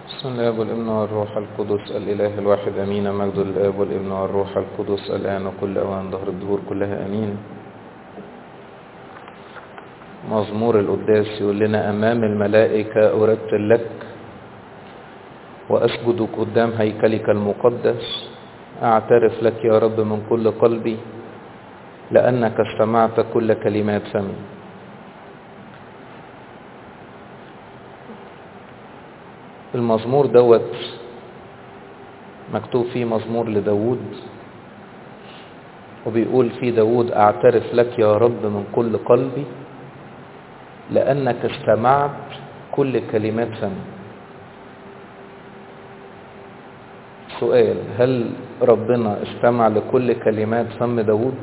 بسم الله والابن والروح القدس الإله الواحد أمين مجد الآب والابن والروح القدس الآن وكل أوان ظهر الدهور كلها أمين مزمور القداس يقول لنا أمام الملائكة أرتل لك وأسجد قدام هيكلك المقدس أعترف لك يا رب من كل قلبي لأنك استمعت كل كلمات فمي المزمور دوت مكتوب فيه مزمور لداود وبيقول فيه داود اعترف لك يا رب من كل قلبي لأنك استمعت كل كلمات فمي سؤال هل ربنا استمع لكل كلمات فم داود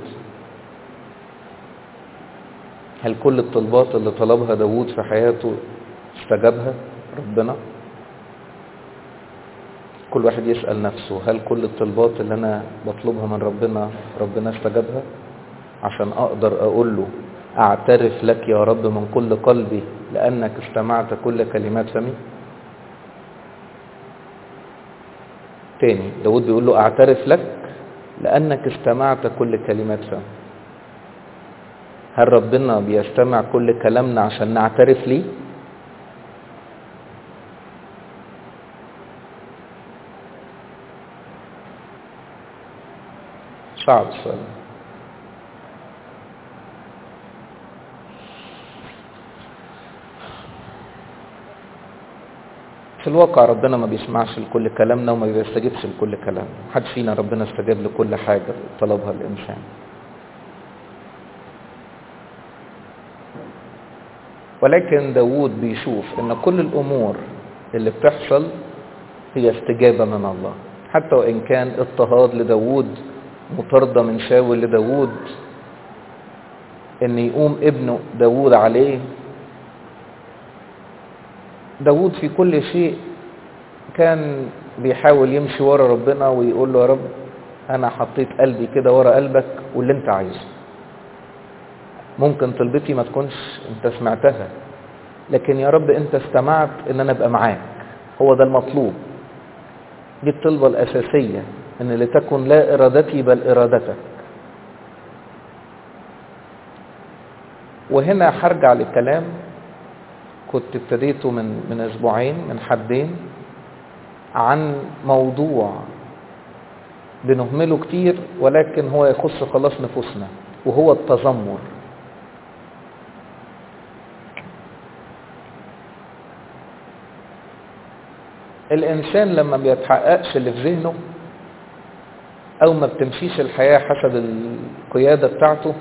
هل كل الطلبات اللي طلبها داود في حياته استجابها ربنا كل واحد يسأل نفسه هل كل الطلبات اللي أنا بطلبها من ربنا ربنا استجابها عشان أقدر أقول له أعترف لك يا رب من كل قلبي لأنك استمعت كل كلمات فمي تاني داود بيقول له أعترف لك لأنك استمعت كل كلمات فمي هل ربنا بيستمع كل كلامنا عشان نعترف ليه صعب السؤال في الواقع ربنا ما بيسمعش لكل كلامنا وما بيستجيبش لكل كلامنا محدش فينا ربنا استجاب لكل حاجة طلبها الإنسان ولكن داود بيشوف ان كل الامور اللي بتحصل هي استجابة من الله حتى وان كان اضطهاد لداود مطاردة من شاول لداود ان يقوم ابنه داود عليه داود في كل شيء كان بيحاول يمشي ورا ربنا ويقول له يا رب انا حطيت قلبي كده ورا قلبك واللي انت عايزه ممكن طلبتي ما تكونش انت سمعتها لكن يا رب انت استمعت ان انا ابقى معاك هو ده المطلوب دي الطلبة الاساسية ان لتكن لا ارادتي بل ارادتك وهنا هرجع للكلام كنت ابتديته من من اسبوعين من حدين عن موضوع بنهمله كتير ولكن هو يخص خلاص نفوسنا وهو التذمر الإنسان لما بيتحققش اللي في ذهنه أو ما بتمشيش الحياة حسب القيادة بتاعته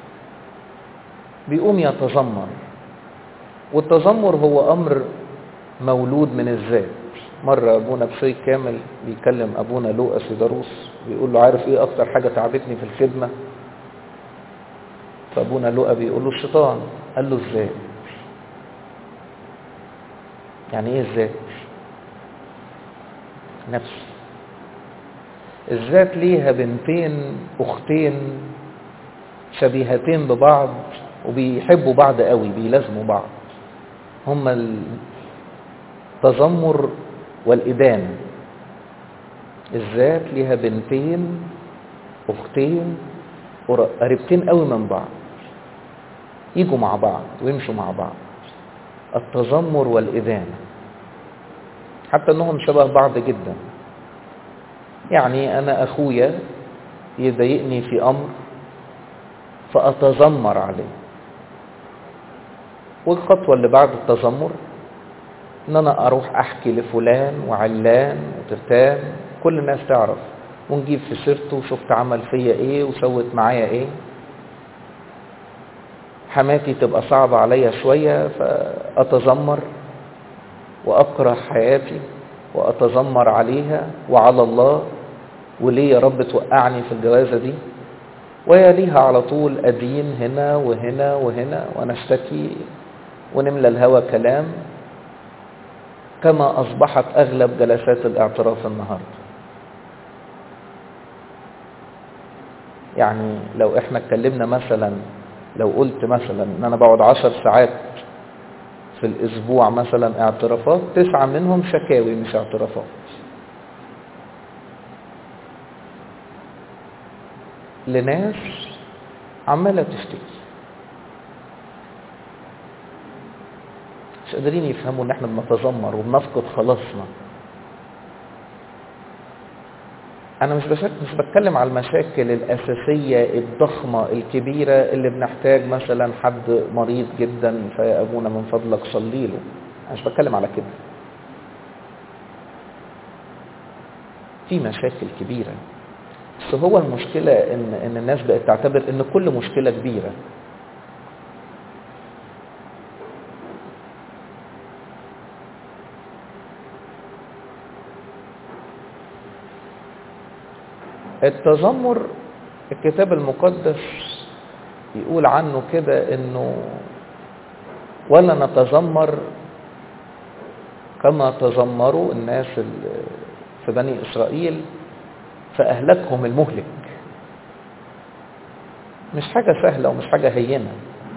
بيقوم يتذمر والتذمر هو أمر مولود من الذات مرة أبونا بشيء كامل بيكلم أبونا لوقا سيداروس بيقول له عارف إيه أكتر حاجة تعبتني في الخدمة فأبونا لوقا بيقول له الشيطان قال له إزاي يعني إيه الذات نفس الذات ليها بنتين اختين شبيهتين ببعض وبيحبوا بعض قوي بيلازموا بعض هما التذمر والإدان الذات ليها بنتين اختين قريبتين قوي من بعض يجوا مع بعض ويمشوا مع بعض التذمر والإدانة حتى انهم شبه بعض جدا يعني انا اخويا يضايقني في امر فاتذمر عليه والخطوة اللي بعد التذمر ان انا اروح احكي لفلان وعلان وترتان كل الناس تعرف ونجيب في سيرته وشفت عمل فيا ايه وسوت معايا ايه حماتي تبقى صعبة عليا شوية فأتذمر وأكره حياتي وأتذمر عليها وعلى الله وليه يا رب توقعني في الجوازة دي ويليها على طول أدين هنا وهنا وهنا ونشتكي ونملى الهوى كلام كما أصبحت أغلب جلسات الاعتراف النهاردة يعني لو احنا اتكلمنا مثلا لو قلت مثلا ان انا بقعد عشر ساعات في الأسبوع مثلا اعترافات تسعة منهم شكاوي مش اعترافات لناس عمالة تشتكي مش قادرين يفهموا ان احنا بنتذمر وبنفقد خلاصنا انا مش بشك مش بتكلم على المشاكل الاساسيه الضخمه الكبيره اللي بنحتاج مثلا حد مريض جدا فيا ابونا من فضلك صلي له انا مش بتكلم على كده في مشاكل كبيره بس هو المشكله ان ان الناس بقت تعتبر ان كل مشكله كبيره التذمر الكتاب المقدس يقول عنه كده انه ولا نتذمر كما تذمروا الناس في بني اسرائيل فاهلكهم المهلك مش حاجة سهلة ومش حاجة هينة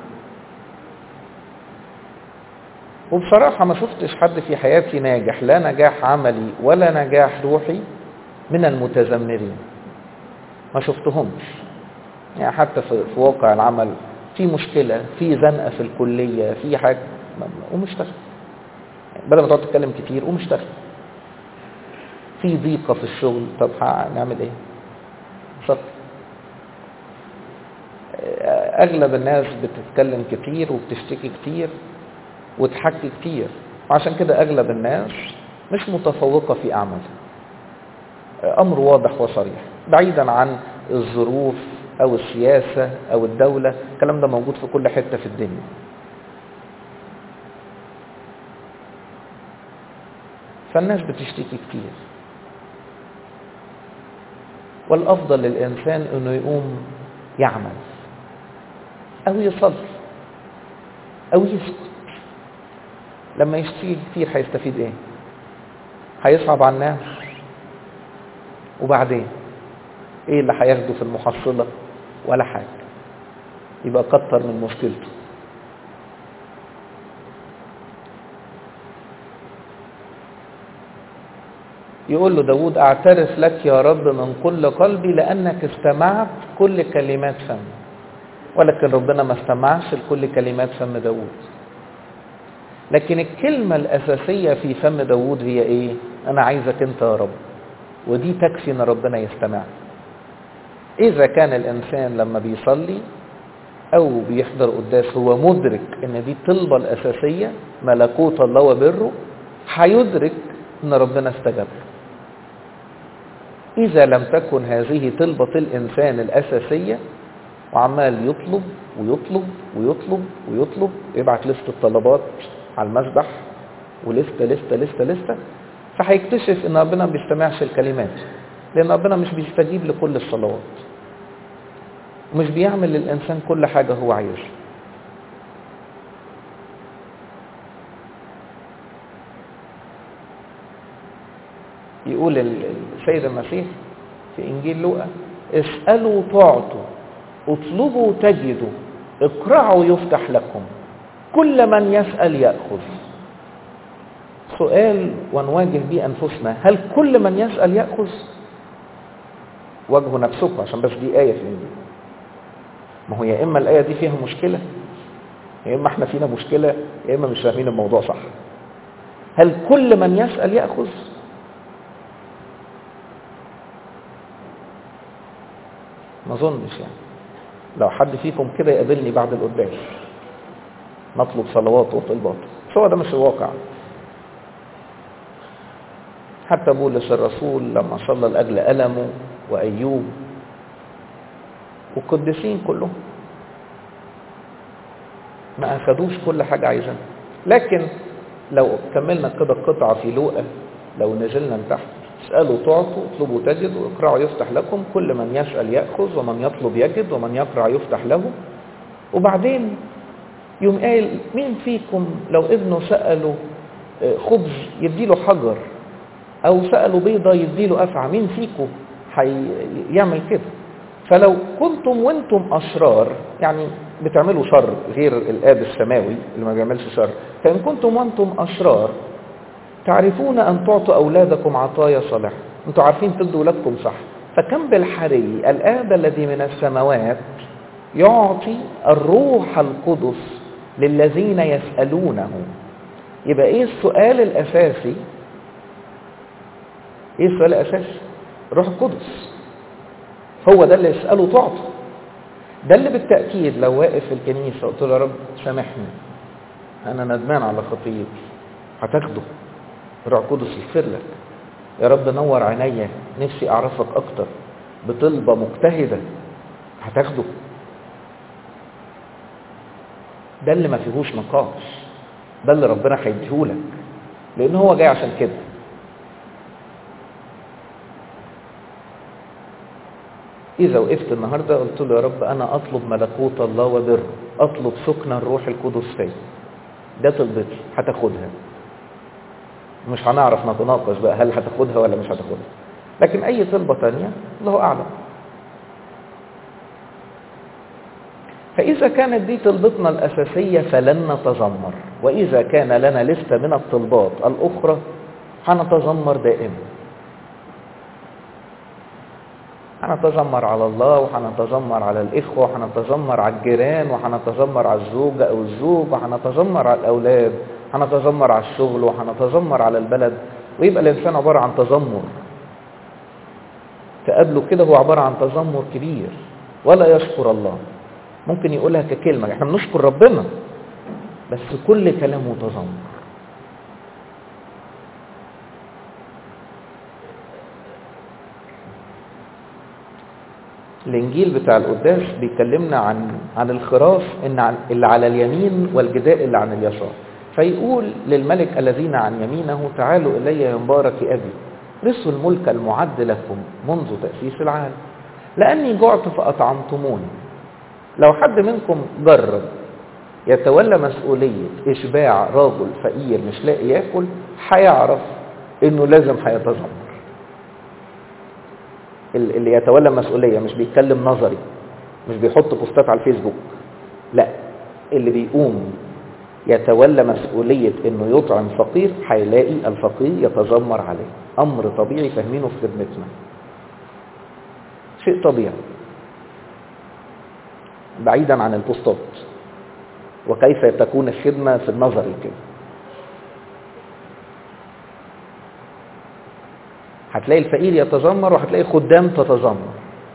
وبصراحة ما شفتش حد في حياتي ناجح لا نجاح عملي ولا نجاح روحي من المتذمرين ما شفتهمش يعني حتى في, في واقع العمل في مشكلة في زنقة في الكلية في حاجة ومشتغل بدل ما تقعد تتكلم كتير ومشتغل في ضيقة في الشغل طب هنعمل ايه صدق اغلب الناس بتتكلم كتير وبتشتكي كتير وتحكي كتير وعشان كده اغلب الناس مش متفوقة في اعمالها امر واضح وصريح بعيدا عن الظروف او السياسة او الدولة الكلام ده موجود في كل حتة في الدنيا فالناس بتشتكي كتير والافضل للانسان انه يقوم يعمل او يصلي او يسكت لما يشتكي كتير هيستفيد ايه هيصعب على الناس وبعدين ايه اللي هياخده في المحصلة ولا حاجة يبقى كتر من مشكلته يقول له داود اعترف لك يا رب من كل قلبي لانك استمعت كل كلمات فم ولكن ربنا ما استمعش لكل كلمات فم داود لكن الكلمة الأساسية في فم داود هي ايه انا عايزك انت يا رب ودي تكفي ان ربنا يستمع اذا كان الانسان لما بيصلي او بيحضر قداس هو مدرك ان دي الطلبة الاساسية ملكوت الله وبره هيدرك ان ربنا استجاب اذا لم تكن هذه طلبة الانسان الاساسية وعمال يطلب ويطلب ويطلب ويطلب يبعت لست الطلبات على المسبح ولستة لستة لستة لستة فهيكتشف ان ربنا ما بيستمعش الكلمات لان ربنا مش بيستجيب لكل الصلوات ومش بيعمل للانسان كل حاجة هو عايزها يقول السيد المسيح في انجيل لوقا اسألوا تعطوا اطلبوا تجدوا اقرعوا يفتح لكم كل من يسأل يأخذ سؤال ونواجه به أنفسنا هل كل من يسأل يأخذ واجهوا نفسكم عشان بس دي آية في الإنجيل ما هو يا إما الآية دي فيها مشكلة يا إما احنا فينا مشكلة يا إما مش فاهمين الموضوع صح هل كل من يسأل يأخذ ما اظنش يعني لو حد فيكم كده يقابلني بعد القداس نطلب صلوات وطلبات بس هو ده مش الواقع حتى بولس الرسول لما صلى لأجل ألمه وأيوب والقديسين كلهم ما أخدوش كل حاجة عايزينها لكن لو كملنا كده القطعة في لوقا لو نزلنا لتحت اسألوا تعطوا اطلبوا تجدوا اقرعوا يفتح لكم كل من يسأل يأخذ ومن يطلب يجد ومن يقرع يفتح له وبعدين يوم قال مين فيكم لو ابنه سأله خبز يديله حجر او سأله بيضة يديله أفعى مين فيكم هيعمل كده فلو كنتم وانتم أشرار يعني بتعملوا شر غير الآب السماوي اللي ما بيعملش شر فإن كنتم وانتم أشرار تعرفون أن تعطوا أولادكم عطايا صالحة انتوا عارفين تدوا أولادكم صح فكم بالحري الآب الذي من السماوات يعطي الروح القدس للذين يسألونه يبقى ايه السؤال الأساسي ايه السؤال الأساسي روح القدس هو ده اللي يسأله تعطي ده اللي بالتأكيد لو واقف في الكنيسة قلت له يا رب سامحني أنا ندمان على خطيتي هتاخده روح القدس يغفر لك يا رب نور عينيا نفسي أعرفك أكتر بطلبة مجتهدة هتاخده ده اللي ما فيهوش نقاش ده اللي ربنا هيديهولك لأن هو جاي عشان كده إذا وقفت النهاردة قلت له يا رب أنا أطلب ملكوت الله وبره أطلب سكن الروح القدس فيا ده طلبتي هتاخدها مش هنعرف نتناقش بقى هل هتاخدها ولا مش هتاخدها لكن أي طلبة تانية الله أعلم فإذا كانت دي طلبتنا الأساسية فلن نتذمر وإذا كان لنا لستة من الطلبات الأخرى هنتذمر دائما هنتذمر على الله وهنتذمر على الإخوة وهنتذمر على الجيران وهنتذمر على الزوجة أو الزوج وهنتذمر على الأولاد هنتذمر على الشغل وهنتذمر على البلد ويبقى الإنسان عبارة عن تذمر تقابله كده هو عبارة عن تذمر كبير ولا يشكر الله ممكن يقولها ككلمة احنا بنشكر ربنا بس كل كلامه تذمر الانجيل بتاع القداس بيكلمنا عن عن الخراف ان اللي على اليمين والجداء اللي عن اليسار فيقول للملك الذين عن يمينه تعالوا الي يا مبارك ابي رثوا الملك المعد لكم منذ تاسيس العالم لاني جعت فاطعمتموني لو حد منكم جرب يتولى مسؤوليه اشباع راجل فقير مش لاقي ياكل هيعرف انه لازم هيتذمر اللي يتولى مسؤوليه مش بيتكلم نظري مش بيحط بوستات على الفيسبوك لا اللي بيقوم يتولى مسؤولية انه يطعم فقير هيلاقي الفقير يتذمر عليه امر طبيعي فاهمينه في خدمتنا شيء طبيعي بعيدا عن البوستات وكيف تكون الخدمة في النظري كده هتلاقي الفقير يتذمر وهتلاقي خدام تتذمر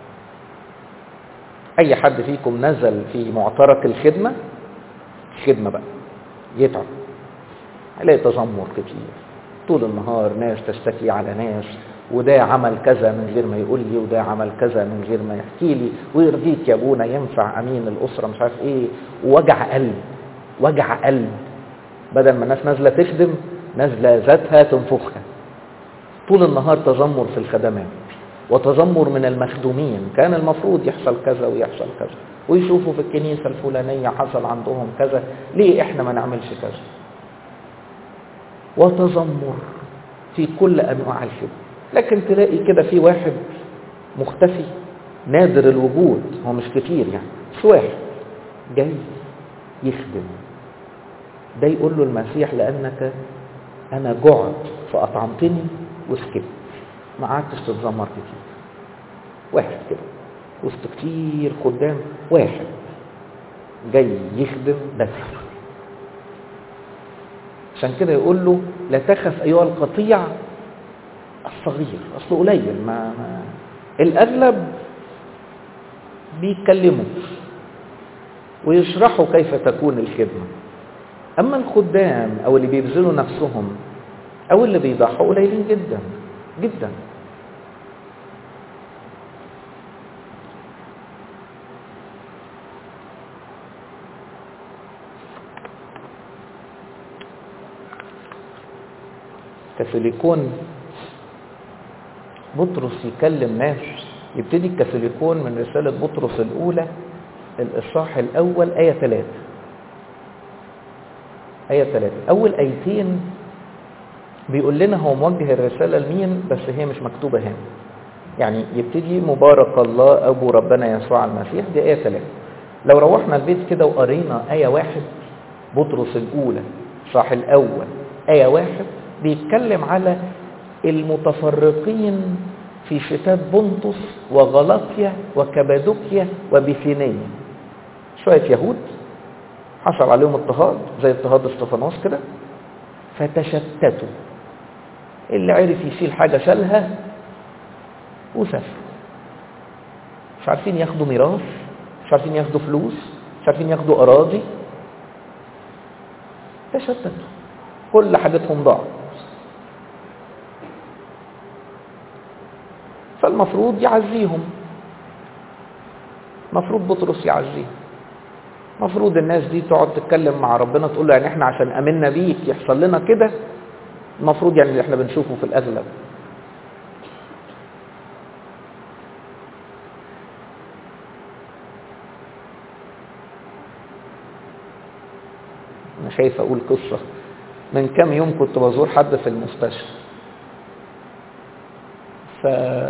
اي حد فيكم نزل في معترك الخدمة خدمة بقى يتعب هيلاقي تذمر كتير طول النهار ناس تشتكي على ناس وده عمل كذا من غير ما يقول لي وده عمل كذا من غير ما يحكي لي ويرضيك يا ابونا ينفع امين الاسره مش عارف ايه وجع قلب وجع قلب بدل ما الناس نازله تخدم نازله ذاتها تنفخها طول النهار تذمر في الخدمات وتذمر من المخدومين كان المفروض يحصل كذا ويحصل كذا ويشوفوا في الكنيسة الفلانية حصل عندهم كذا ليه احنا ما نعملش كذا وتذمر في كل انواع الخدمة لكن تلاقي كده في واحد مختفي نادر الوجود هو مش كتير يعني بس واحد جاي يخدم ده يقول له المسيح لانك انا جعت فاطعمتني وسكت ما قعدتش تتذمر كتير واحد كده وسط كتير خدام واحد جاي يخدم بس عشان كده يقول له لا تخف ايها القطيع الصغير اصله قليل ما, ما الاغلب بيتكلموا ويشرحوا كيف تكون الخدمه اما الخدام او اللي بيبذلوا نفسهم او اللي بيضحوا قليلين جدا جدا كاثوليكون بطرس يكلم ناس يبتدي الكاثوليكون من رسالة بطرس الأولى الإصحاح الأول آية ثلاثة آية ثلاثة أول آيتين بيقول لنا هو موجه الرسالة لمين بس هي مش مكتوبة هنا يعني يبتدي مبارك الله أبو ربنا يسوع المسيح دي آية ثلاثة لو روحنا البيت كده وقرينا آية واحد بطرس الأولى صح الأول آية واحد بيتكلم على المتفرقين في شتات بنطس وغلطيا وكبادوكيا وبيثينية شوية يهود حصل عليهم اضطهاد زي اضطهاد استفانوس كده فتشتتوا اللي عرف يشيل حاجة شالها وسافروا مش عارفين ياخدوا ميراث مش عارفين ياخدوا فلوس مش عارفين ياخدوا أراضي تشتتوا كل حاجتهم ضاعت فالمفروض يعزيهم مفروض بطرس يعزيهم مفروض الناس دي تقعد تتكلم مع ربنا تقول له يعني احنا عشان امنا بيك يحصل لنا كده المفروض يعني اللي احنا بنشوفه في الاغلب انا خايف اقول قصه من كام يوم كنت بزور حد في المستشفى ف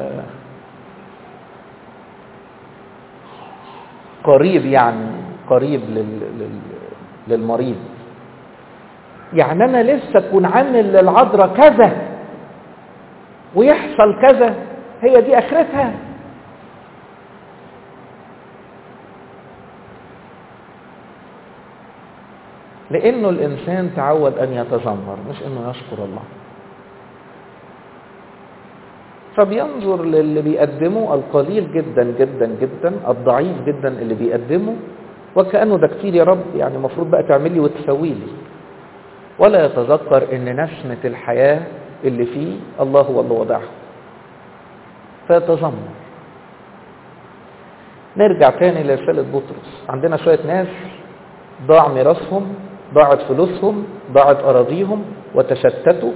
قريب يعني قريب لل... لل... للمريض يعني انا لسه اكون عامل للعذراء كذا ويحصل كذا هي دي اخرتها لانه الانسان تعود ان يتذمر مش انه يشكر الله فبينظر للي بيقدمه القليل جدا جدا جدا الضعيف جدا اللي بيقدمه وكأنه ده كتير يا رب يعني المفروض بقى تعمل لي وتسوي لي ولا يتذكر ان نسمة الحياة اللي فيه الله هو اللي وضعها فيتذمر نرجع تاني لرسالة بطرس عندنا شوية ناس ضاع ميراثهم ضاعت فلوسهم ضاعت أراضيهم وتشتتوا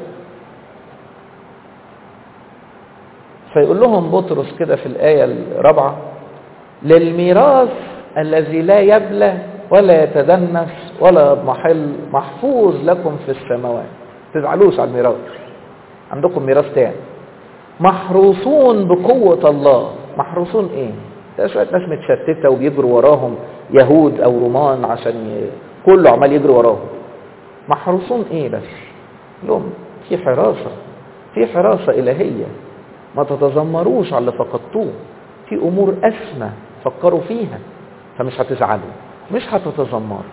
فيقول لهم بطرس كده في الآية الرابعة للميراث الذي لا يبلى ولا يتدنس ولا يضمحل محفوظ لكم في السماوات تزعلوش على الميراث عندكم ميراث تاني محروسون بقوة الله محروسون ايه ده شوية ناس متشتتة وبيجروا وراهم يهود او رومان عشان ي... كله عمال يجري وراهم محروسون ايه بس لهم في حراسة في حراسة إلهية ما تتذمروش على اللي فقدتوه في امور اسمى فكروا فيها فمش هتزعلوا مش هتتذمروا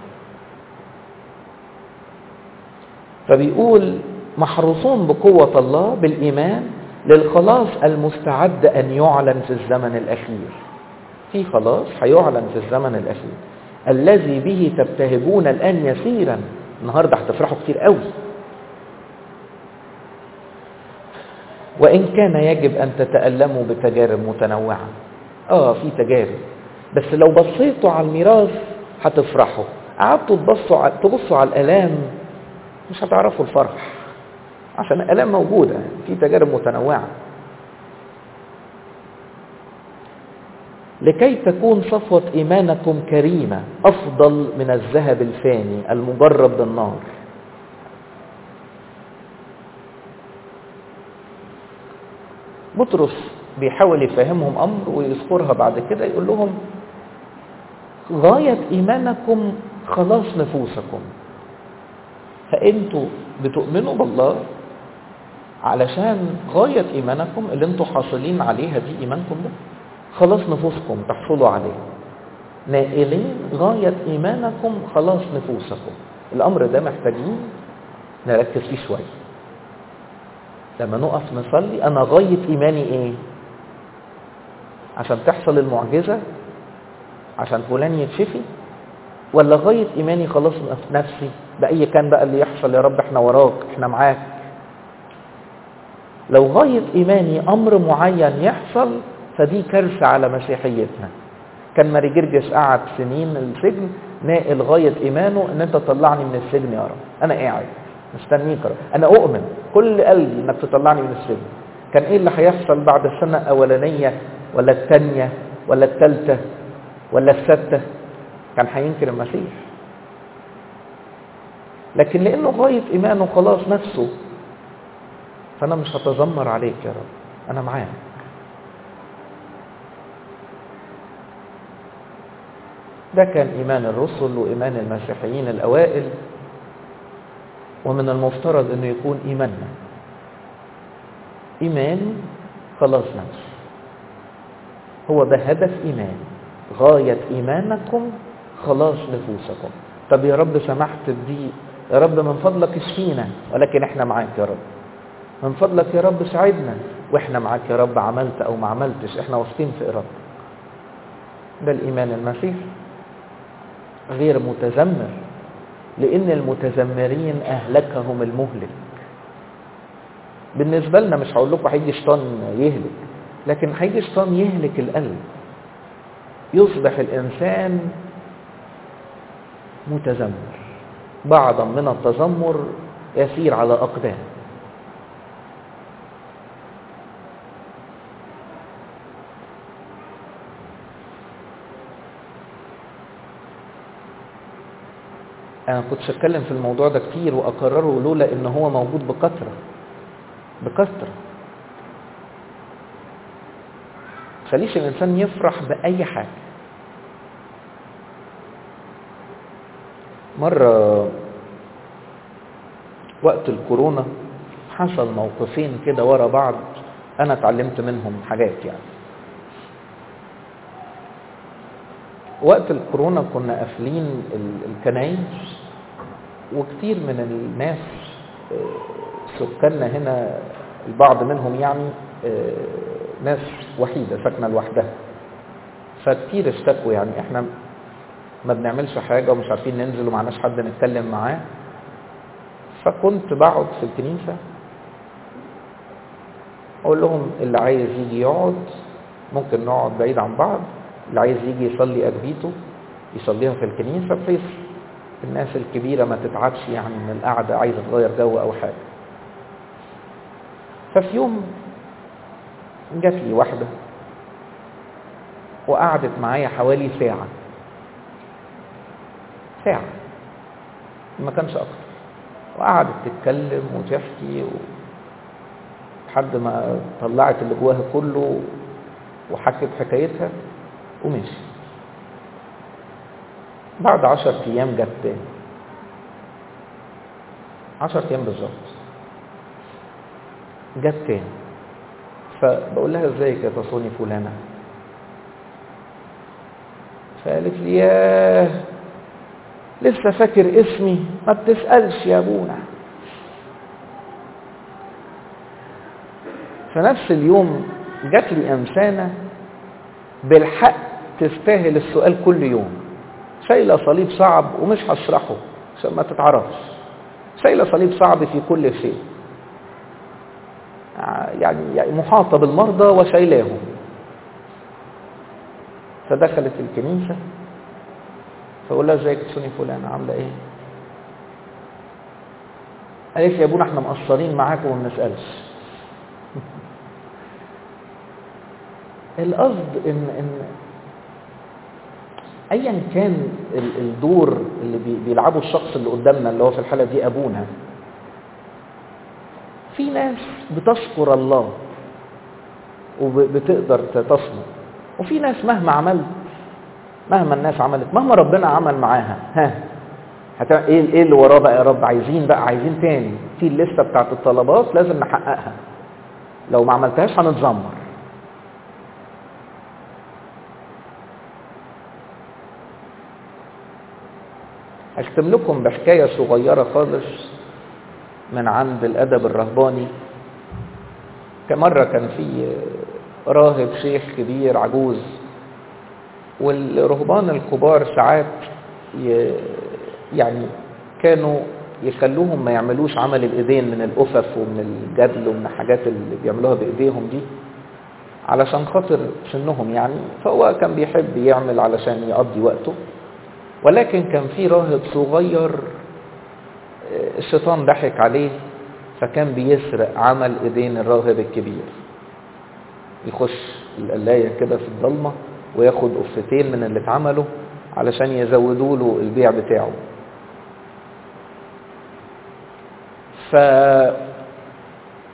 فبيقول محروسون بقوة الله بالإيمان للخلاص المستعد أن يعلن في الزمن الأخير في خلاص هيعلن في الزمن الأخير الذي به تبتهجون الآن يسيرا النهاردة هتفرحوا كتير قوي وإن كان يجب أن تتألموا بتجارب متنوعة آه في تجارب بس لو بصيتوا على الميراث هتفرحوا قعدتوا تبصوا على تبصوا على الآلام مش هتعرفوا الفرح عشان الآلام موجودة في تجارب متنوعة لكي تكون صفوة إيمانكم كريمة أفضل من الذهب الفاني المجرب بالنار بطرس بيحاول يفهمهم أمر ويذكرها بعد كده يقول لهم غاية إيمانكم خلاص نفوسكم فأنتوا بتؤمنوا بالله علشان غاية إيمانكم اللي انتوا حاصلين عليها دي إيمانكم ده خلاص نفوسكم تحصلوا عليه نائلين غاية إيمانكم خلاص نفوسكم الأمر ده محتاجين نركز فيه شوية لما نقف نصلي أنا غاية إيماني إيه عشان تحصل المعجزة عشان فلان يتشفي ولا غاية إيماني خلاص في نفسي بأي كان بقى اللي يحصل يا رب احنا وراك احنا معاك لو غاية إيماني أمر معين يحصل فدي كارثة على مسيحيتنا كان ماري جرجس قعد سنين السجن نائل غاية إيمانه إن أنت تطلعني من السجن يا رب أنا قاعد مستنيك يا رب أنا أؤمن كل قلبي إنك تطلعني من السجن كان إيه اللي هيحصل بعد السنة الأولانية ولا الثانية ولا الثالثة ولا السادسة كان هينكر المسيح لكن لأنه غاية إيمانه خلاص نفسه فأنا مش هتذمر عليك يا رب أنا معاك ده كان إيمان الرسل وإيمان المسيحيين الأوائل ومن المفترض أنه يكون إيماننا إيمان خلاص نفس هو ده هدف إيمان غاية إيمانكم خلاص نفوسكم طب يا رب سمحت بدي يا رب من فضلك اشفينا ولكن احنا معاك يا رب من فضلك يا رب ساعدنا واحنا معاك يا رب عملت او ما عملتش احنا واثقين في ارادتك ده الايمان المسيحي غير متذمر لان المتذمرين اهلكهم المهلك بالنسبه لنا مش هقول لكم هيجي شيطان يهلك لكن هيجي شيطان يهلك القلب يصبح الانسان متذمر بعضا من التذمر يسير على اقدام انا كنتش اتكلم في الموضوع ده كتير واكرره لولا ان هو موجود بكثره بكثره خليش الانسان يفرح باي حاجه مره وقت الكورونا حصل موقفين كده ورا بعض انا اتعلمت منهم حاجات يعني وقت الكورونا كنا قافلين الكنايس وكتير من الناس سكاننا هنا البعض منهم يعني ناس وحيدة ساكنة لوحدها فكتير اشتكوا يعني احنا ما بنعملش حاجة ومش عارفين ننزل ومعناش حد نتكلم معاه فكنت بقعد في الكنيسة اقول لهم اللي عايز يجي يقعد ممكن نقعد بعيد عن بعض اللي عايز يجي يصلي أجبيته يصليها في الكنيسة بحيث الناس الكبيرة ما تتعبش يعني من القعدة عايزة تغير جو أو حاجة ففي يوم جات لي واحدة وقعدت معايا حوالي ساعة ساعة ما كانش أكتر وقعدت تتكلم وتحكي و... لحد ما طلعت اللي جواها كله وحكت حكايتها ومشي بعد عشر ايام جت تاني عشر ايام بالظبط جت تاني فبقول لها ازيك يا تصوني فلانة فقالت لي ياه لسه فاكر اسمي ما بتسألش يا ابونا فنفس اليوم جات لي انسانة بالحق تستاهل السؤال كل يوم شايله صليب صعب ومش هشرحه عشان ما تتعرفش شايله صليب صعب في كل شيء يعني محاطه بالمرضى وشايلاهم فدخلت الكنيسه فقول لها ازيك تسوني فلانه عامله ايه قالت لي يا ابونا احنا مقصرين معاك وما بنسالش القصد ان ان ايا كان الدور اللي بيلعبه الشخص اللي قدامنا اللي هو في الحاله دي ابونا في ناس بتشكر الله وبتقدر تصمت وفي ناس مهما عملت مهما الناس عملت مهما ربنا عمل معاها ها هت... ايه ايه اللي وراه بقى يا رب عايزين بقى عايزين تاني في الليسته بتاعت الطلبات لازم نحققها لو ما عملتهاش هنتذمر اختم لكم بحكايه صغيره خالص من عند الادب الرهباني كمره كان في راهب شيخ كبير عجوز والرهبان الكبار ساعات يعني كانوا يخلوهم ما يعملوش عمل الايدين من الأفف ومن الجدل ومن الحاجات اللي بيعملوها بايديهم دي علشان خاطر سنهم يعني فهو كان بيحب يعمل علشان يقضي وقته ولكن كان في راهب صغير الشيطان ضحك عليه فكان بيسرق عمل ايدين الراهب الكبير يخش القلاية كده في الضلمة وياخد قفتين من اللي اتعملوا علشان يزودوا له البيع بتاعه ف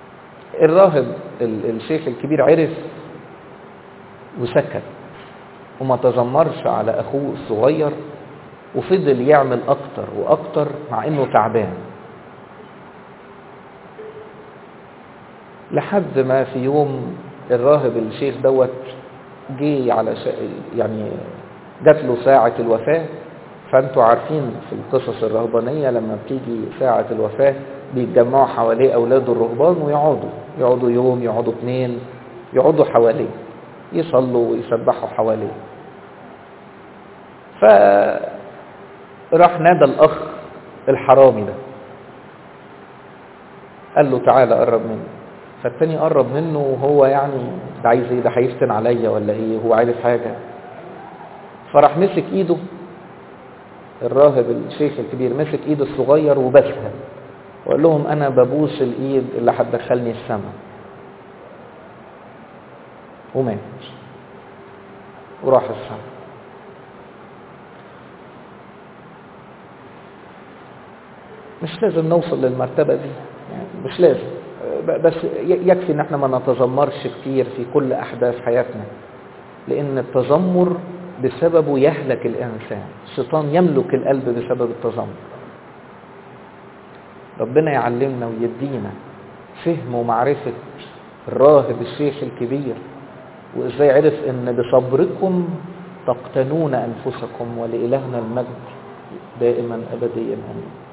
الراهب الشيخ الكبير عرف وسكت وما تذمرش على اخوه الصغير وفضل يعمل اكتر واكتر مع انه تعبان لحد ما في يوم الراهب الشيخ دوت جه على شا... يعني جات له ساعة الوفاة فانتوا عارفين في القصص الرهبانية لما بتيجي ساعة الوفاة بيتجمعوا حواليه أولاد الرهبان ويقعدوا يقعدوا يوم يقعدوا اثنين يقعدوا حواليه يصلوا ويسبحوا حواليه فراح نادى الأخ الحرامي ده قال له تعالى قرب مني فالتاني قرب منه وهو يعني ده عايز ايه ده هيفتن عليا ولا ايه هو عارف حاجة فراح مسك ايده الراهب الشيخ الكبير مسك ايد الصغير وبسها وقال لهم انا ببوس الايد اللي هتدخلني السماء ومات وراح السماء مش لازم نوصل للمرتبة دي يعني مش لازم بس يكفي ان احنا ما نتذمرش كتير في كل احداث حياتنا لان التذمر بسببه يهلك الانسان الشيطان يملك القلب بسبب التذمر ربنا يعلمنا ويدينا فهم ومعرفة الراهب الشيخ الكبير وازاي عرف ان بصبركم تقتنون انفسكم ولإلهنا المجد دائما ابديا امين